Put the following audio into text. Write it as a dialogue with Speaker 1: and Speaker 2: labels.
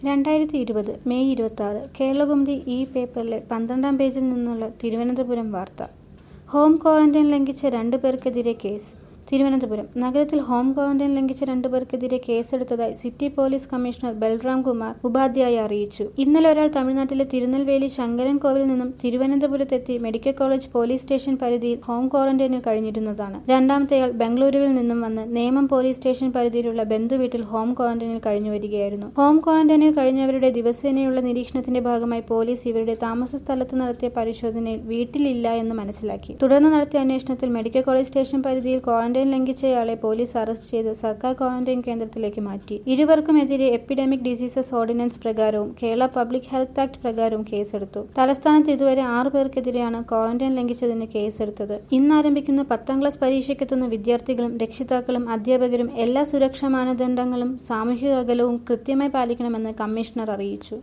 Speaker 1: രണ്ടായിരത്തി ഇരുപത് മെയ് ഇരുപത്തി ആറ് കേരളകൗമുദി ഈ പേപ്പറിലെ പന്ത്രണ്ടാം പേജിൽ നിന്നുള്ള തിരുവനന്തപുരം വാർത്ത ഹോം ക്വാറന്റൈൻ ലംഘിച്ച രണ്ടു പേർക്കെതിരെ കേസ് തിരുവനന്തപുരം നഗരത്തിൽ ഹോം ക്വാറന്റൈൻ ലംഘിച്ച രണ്ടു പേർക്കെതിരെ കേസെടുത്തതായി city police commissioner Balram Kumar Upadhyay അറിയിച്ചു ഇന്നലെ ഒരാൾ തമിഴ്നാട്ടിലെ തിരുനെൽവേലി ശങ്കരൻ കോവിൽ നിന്നും തിരുവനന്തപുരത്തെത്തി മെഡിക്കൽ കോളേജ് പോലീസ് സ്റ്റേഷൻ പരിധിയിൽ ഹോം ക്വാറന്റൈനിൽ കഴിഞ്ഞിരുന്നതാണ് രണ്ടാമത്തെയാൾ ബംഗളൂരുവിൽ നിന്നും വന്ന് നേമം പോലീസ് സ്റ്റേഷൻ പരിധിയിലുള്ള ബന്ധുവീട്ടിൽ ഹോം ക്വാറന്റൈനിൽ കഴിഞ്ഞു വരികയായിരുന്നു ഹോം ക്വാറന്റൈനിൽ കഴിഞ്ഞവരുടെ ദിവസേനയുള്ള നിരീക്ഷണത്തിന്റെ ഭാഗമായി പോലീസ് ഇവരുടെ താമസ സ്ഥലത്ത് നടത്തിയ പരിശോധനയിൽ വീട്ടിലില്ല എന്ന് മനസ്സിലാക്കി തുടർന്ന് നടത്തിയ അന്വേഷണത്തിൽ മെഡിക്കൽ കോളേജ് സ്റ്റേഷൻ പരിധിയിൽ ക്വാറന്റൈൻ ലംഘിച്ചയാളെ പോലീസ് അറസ്റ്റ് ചെയ്ത് സർക്കാർ ക്വാറന്റൈൻ കേന്ദ്രത്തിലേക്ക് മാറ്റി ഇരുവർക്കുമെതിരെ എപ്പിഡമിക് ഡിസീസസ് ഓർഡിനൻസ് പ്രകാരവും കേരള പബ്ലിക് ഹെൽത്ത് ആക്ട് പ്രകാരവും കേസെടുത്തു തലസ്ഥാനത്ത് ഇതുവരെ ആറു പേർക്കെതിരെയാണ് ക്വാറന്റൈൻ ലംഘിച്ചതിന് കേസെടുത്തത് ഇന്ന് ആരംഭിക്കുന്ന പത്താം ക്ലാസ് പരീക്ഷയ്ക്കെത്തുന്ന വിദ്യാർത്ഥികളും രക്ഷിതാക്കളും അധ്യാപകരും എല്ലാ സുരക്ഷാ മാനദണ്ഡങ്ങളും സാമൂഹിക അകലവും കൃത്യമായി പാലിക്കണമെന്ന് കമ്മീഷണർ അറിയിച്ചു